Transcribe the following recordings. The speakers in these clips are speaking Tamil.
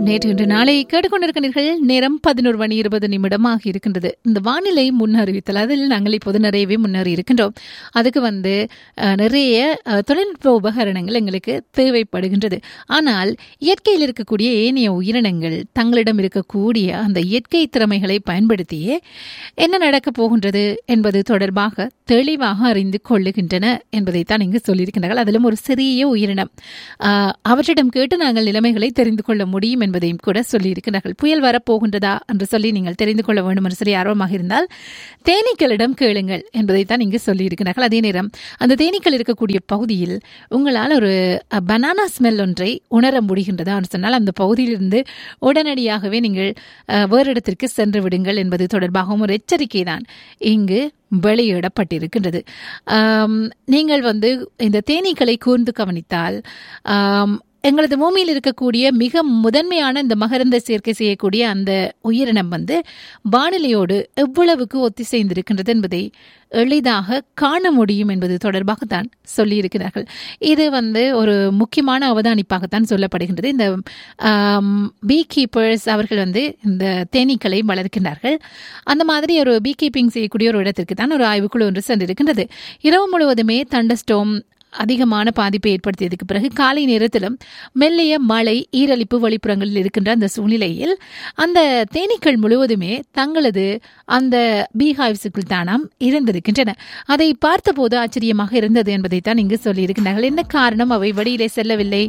நேற்று இன்று நாளை கேட்டுக்கொண்டிருக்கிறீர்கள் நேரம் பதினோரு மணி இருபது நிமிடமாக இருக்கின்றது இந்த வானிலை முன்னறிவித்தல் அதில் நாங்கள் இப்போது நிறையவே முன்னேறி இருக்கின்றோம் அதுக்கு வந்து அஹ், நிறைய அஹ், தொழில்நுட்ப உபகரணங்கள் எங்களுக்கு தேவைப்படுகின்றது ஆனால் இயற்கையில் இருக்கக்கூடிய ஏனைய உயிரினங்கள் தங்களிடம் இருக்கக்கூடிய அந்த இயற்கை திறமைகளை பயன்படுத்தியே என்ன நடக்கப் போகின்றது என்பது தொடர்பாக தெளிவாக அறிந்து கொள்ளுகின்றன என்பதைத்தான் இங்கு சொல்லியிருக்கின்றார்கள் அதிலும் ஒரு சிறிய உயிரினம் ஆஹ், அவற்றிடம் கேட்டு நாங்கள் நிலைமைகளை தெரிந்து கொள்ள முடியும் என்பதையும் கூட சொல்லியிருக்கிறார்கள் புயல் வரப்போகின்றதா என்று சொல்லி நீங்கள் தெரிந்து கொள்ள வேண்டும் என்று சொல்லி ஆர்வமாக இருந்தால் தேனீக்களிடம் கேளுங்கள் என்பதைத்தான் இங்கு சொல்லியிருக்கிறார்கள் அதே நேரம் அந்த தேனீக்கள் இருக்கக்கூடிய பகுதியில் உங்களால் ஒரு பனானா ஸ்மெல் ஒன்றை உணர முடிகின்றதா என்று சொன்னால் அந்த பகுதியிலிருந்து உடனடியாகவே நீங்கள் அஹ், வேறு இடத்திற்கு சென்று விடுங்கள் என்பது தொடர்பாகவும் ஒரு எச்சரிக்கை தான் இங்கு வெளியிடப்பட்டிருக்கின்றது ஆம், நீங்கள் வந்து இந்த தேனீக்களை கூர்ந்து கவனித்தால் ஆம், எங்களது பூமியில் இருக்கக்கூடிய மிக முதன்மையான இந்த மகரந்த சேர்க்கை செய்யக்கூடிய அந்த உயிரினம் வந்து வானிலையோடு எவ்வளவுக்கு ஒத்திசைந்திருக்கின்றது என்பதை எளிதாக காண முடியும் என்பது தொடர்பாகத்தான் சொல்லியிருக்கிறார்கள் இது வந்து ஒரு முக்கியமான அவதானிப்பாகத்தான் சொல்லப்படுகின்றது இந்த பீ கீப்பர்ஸ் அவர்கள் வந்து இந்த தேனீக்களை வளர்க்கின்றார்கள் அந்த மாதிரி ஒரு பீ கீப்பிங் செய்யக்கூடிய ஒரு இடத்திற்கு தான் ஒரு ஆய்வுக்குழு ஒன்று சென்றிருக்கின்றது இரவு முழுவதுமே தண்டஸ்டோம் அதிகமான பாதிப்பை ஏற்படுத்தியதுக்கு பிறகு காலை நேரத்திலும் மெல்லிய மழை ஈரலிப்பு வழிப்புறங்களில் இருக்கின்ற அந்த சூழ்நிலையில் அந்த தேனீக்கள் முழுவதுமே தங்களது அந்த பீஹாய்வ்ஸுக்குள் தானாம் இருந்திருக்கின்றன அதை பார்த்தபோது ஆச்சரியமாக இருந்தது என்பதைத்தான் இங்கு சொல்லியிருக்கிறார்கள் என்ன காரணம் அவை வழியிலே செல்லவில்லை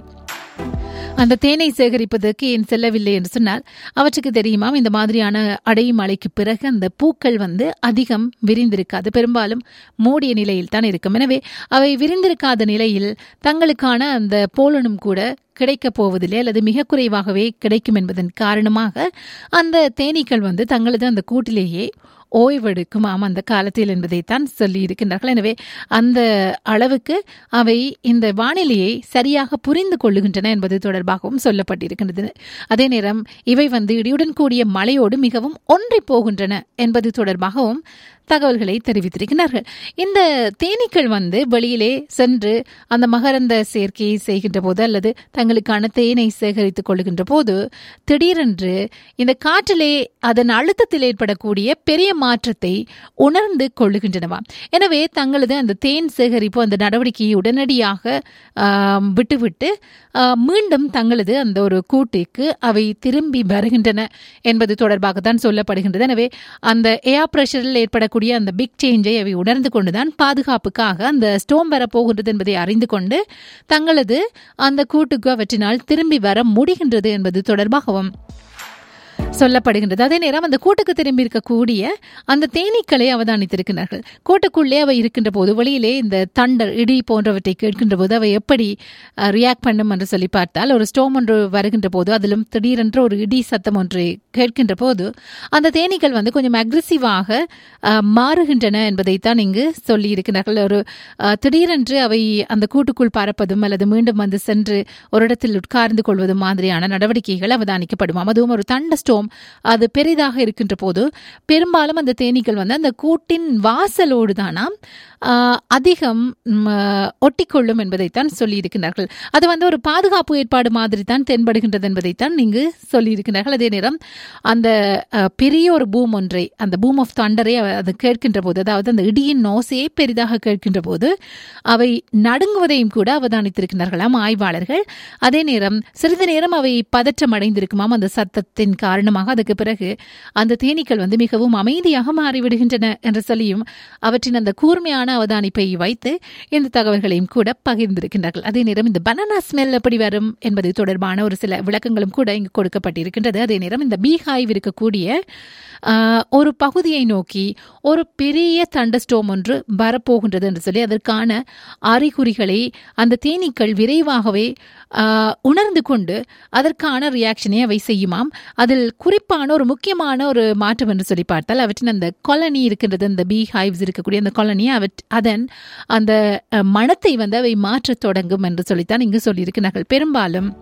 அந்த தேனை சேகரிப்பதற்கு ஏன் செல்லவில்லை என்று சொன்னால் அவற்றுக்கு தெரியுமாம் இந்த மாதிரியான அடையும் மழைக்கு பிறகு அந்த பூக்கள் வந்து அதிகம் விரிந்திருக்காது பெரும்பாலும் மூடிய நிலையில் தான் இருக்கும் எனவே அவை விரிந்திருக்காத நிலையில் தங்களுக்கான அந்த போலனும் கூட கிடைக்கப் போவதில்லை அல்லது மிக குறைவாகவே கிடைக்கும் என்பதன் காரணமாக அந்த தேனீக்கள் வந்து தங்களது அந்த கூட்டிலேயே ஓய்வெடுக்குமாம் அந்த காலத்தில் என்பதைத்தான் சொல்லி இருக்கின்றார்கள் எனவே அந்த அளவுக்கு அவை இந்த வானிலையை சரியாக புரிந்து கொள்ளுகின்றன என்பது தொடர்பாகவும் சொல்லப்பட்டிருக்கின்றது அதே நேரம் இவை வந்து இடியுடன் கூடிய மழையோடு மிகவும் ஒன்றி போகின்றன என்பது தொடர்பாகவும் தகவல்களை தெரிவித்திருக்கிறார்கள் இந்த தேனீக்கள் வந்து வெளியிலே சென்று அந்த மகரந்த சேர்க்கையை செய்கின்ற போது அல்லது தங்களுக்கான தேனை சேகரித்துக் கொள்ளுகின்ற போது திடீரென்று இந்த காற்றிலே அதன் அழுத்தத்தில் ஏற்படக்கூடிய பெரிய மாற்றத்தை உணர்ந்து கொள்ளுகின்றனவாம் எனவே தங்களது அந்த தேன் சேகரிப்பு அந்த நடவடிக்கையை உடனடியாக ஆம், விட்டுவிட்டு ஆ, மீண்டும் தங்களது அந்த ஒரு கூட்டுக்கு அவை திரும்பி வருகின்றன என்பது தொடர்பாக தான் சொல்லப்படுகின்றது எனவே அந்த ஏர் பிரஷரில் ஏற்படக்கூடிய அந்த பிக் சேஞ்சை அவை உணர்ந்து கொண்டுதான் பாதுகாப்புக்காக அந்த ஸ்டோம் வரப்போகின்றது என்பதை அறிந்து கொண்டு தங்களது அந்த கூட்டுக்கு அவற்றினால் திரும்பி வர முடிகின்றது என்பது தொடர்பாகவும் சொல்லப்படுகின்றது அதே நேரம் அந்த கூட்டுக்கு திரும்பி இருக்கக்கூடிய அந்த தேனீக்களை அவதானித்திருக்கிறார்கள் கூட்டுக்குள்ளே அவை இருக்கின்ற போது வெளியிலே இந்த தண்டர் இடி போன்றவற்றை கேட்கின்ற போது அவை எப்படி ரியாக்ட் பண்ணும் என்று சொல்லி பார்த்தால் ஒரு ஸ்டோம் ஒன்று வருகின்ற போது அதிலும் திடீரென்று ஒரு இடி சத்தம் ஒன்று கேட்கின்ற போது அந்த தேனீக்கள் வந்து கொஞ்சம் அக்ரெசிவாக மாறுகின்றன என்பதைத்தான் இங்கு சொல்லி இருக்கிறார்கள் ஒரு அஹ், திடீரென்று அவை அந்த கூட்டுக்குள் பறப்பதும் அல்லது மீண்டும் வந்து சென்று ஒரு இடத்தில் உட்கார்ந்து கொள்வதும் மாதிரியான நடவடிக்கைகள் அவதானிக்கப்படுமாம் அதுவும் ஒரு தண்ட ஸ்டோம் அது பெரிதாக இருக்கின்ற போது பெரும்பாலும் அந்த தேனீக்கள் வந்து அந்த கூட்டின் வாசலோடு தானாம் ஆஹ், அதிகம் ம், ஆஹ், ஒட்டிக்கொள்ளும் என்பதைத்தான் சொல்லியிருக்கிறார்கள் அது வந்து ஒரு பாதுகாப்பு ஏற்பாடு மாதிரி தான் தென்படுகின்றது என்பதைத்தான் இங்கு சொல்லியிருக்கிறார்கள் அதே நேரம் அந்த ஆஹ், பெரிய ஒரு பூம் ஒன்றை அந்த பூம் ஆஃப் தண்டரை அது கேட்கின்ற போது அதாவது அந்த இடியின் நோசையை பெரிதாக கேட்கின்ற போது அவை நடுங்குவதையும் கூட அவதானித்திருக்கிறார்களாம் ஆய்வாளர்கள் அதே நேரம் சிறிது நேரம் அவை பதற்றம் அடைந்திருக்குமாம் அந்த சத்தத்தின் காரணமாக அதுக்கு பிறகு அந்த தேனீக்கள் வந்து மிகவும் அமைதியாக மாறிவிடுகின்றன என்று சொல்லியும் அவற்றின் அந்த கூர்மையான அவதானிப்பை வைத்து இந்த தகவல்களையும் கூட பகிர்ந்திருக்கின்றார்கள் அதே நேரம் இந்த பனானா ஸ்மெல் எப்படி வரும் என்பது தொடர்பான ஒரு சில விளக்கங்களும் கூட இங்கு கொடுக்கப்பட்டிருக்கின்றது அதே நேரம் இந்த பீஹாய்வ் இருக்கக்கூடிய ஆஹ், ஒரு பகுதியை நோக்கி ஒரு பெரிய தண்டஸ்டோம் ஒன்று வரப்போகின்றது என்று சொல்லி அதற்கான அறிகுறிகளை அந்த தேனீக்கள் விரைவாகவே ஆஹ், உணர்ந்து கொண்டு அதற்கான ரியாக்ஷனை அவை செய்யுமாம் அதில் குறிப்பான ஒரு முக்கியமான ஒரு மாற்றம் என்று சொல்லி பார்த்தால் அவற்றின் அந்த கொலனி இருக்கின்றது அந்த பீ ஹைவ்ஸ் இருக்கக்கூடிய அந்த கொலனி அவற் அதன் அந்த அஹ், மனத்தை வந்து அவை மாற்றத் தொடங்கும் என்று சொல்லித்தான் இங்கு சொல்லியிருக்கிறார்கள் பெரும்பாலும்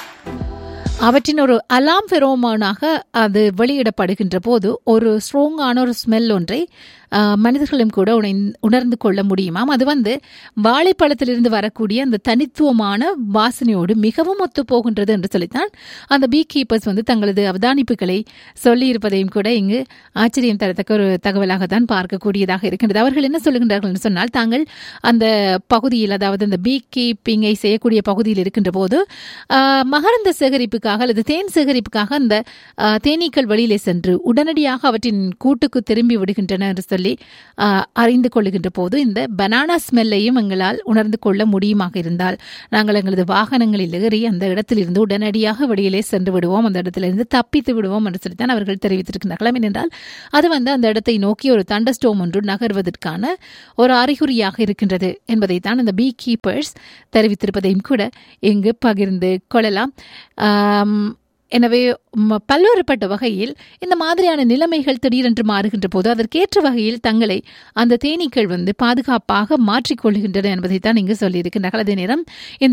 அவற்றின் ஒரு அலாம் ஃபெரோமோனாக அது வெளியிடப்படுகின்ற போது ஒரு ஸ்ட்ராங்கான ஒரு ஸ்மெல் ஒன்றை ஆஹ், மனிதர்களும் கூட உணை- உணர்ந்து கொள்ள முடியுமாம் அது வந்து வாழைப்பழத்திலிருந்து வரக்கூடிய அந்த தனித்துவமான வாசனையோடு மிகவும் ஒத்து போகின்றது என்று சொல்லித்தான் அந்த பீ கீப்பர்ஸ் வந்து தங்களது அவதானிப்புகளை சொல்லியிருப்பதையும் கூட இங்கு ஆச்சரியம் தரத்தக்க ஒரு தகவலாக தான் பார்க்கக்கூடியதாக இருக்கின்றது அவர்கள் என்ன சொல்லுகின்றார்கள் என்று சொன்னால் தாங்கள் அந்த பகுதியில் அதாவது அந்த பீ கீப்பிங்கை செய்யக்கூடிய பகுதியில் இருக்கின்ற போது ஆஹ், மகரந்த சேகரிப்புக்காக அல்லது தேன் சேகரிப்புக்காக அந்த ஆஹ், தேனீக்கள் வெளியிலே சென்று உடனடியாக அவற்றின் கூட்டுக்கு திரும்பி விடுகின்றன என்று சொல்லி ஆஹ், அறிந்து கொள்ளுகின்ற போது இந்த பனானா ஸ்மெல்லையும் எங்களால் உணர்ந்து கொள்ள முடியுமாக இருந்தால் நாங்கள் எங்களது வாகனங்களில் ஏறி அந்த இடத்திலிருந்து உடனடியாக வெளியிலே சென்று விடுவோம் அந்த இடத்திலிருந்து தப்பித்து விடுவோம் என்று சொல்லித்தான் அவர்கள் தெரிவித்திருக்கிறார்கள் ஏனென்றால் அது வந்து அந்த இடத்தை நோக்கி ஒரு தண்டஸ்டோம் ஒன்று நகர்வதற்கான ஒரு அறிகுறியாக இருக்கின்றது என்பதை தான் அந்த பீ கீப்பர்ஸ் தெரிவித்திருப்பதையும் கூட இங்கு பகிர்ந்து கொள்ளலாம் ஆம், எனவே ம- பல்வேறுபட்ட வகையில் இந்த மாதிரியான நிலைமைகள் திடீரென்று மாறுகின்ற போது அதற்கேற்ற வகையில் தங்களை அந்த தேனீக்கள் வந்து பாதுகாப்பாக மாற்றிக்கொள்கின்றன என்பதை தான் இங்கு சொல்லியிருக்கின்றார்கள் அதே நேரம் இந்த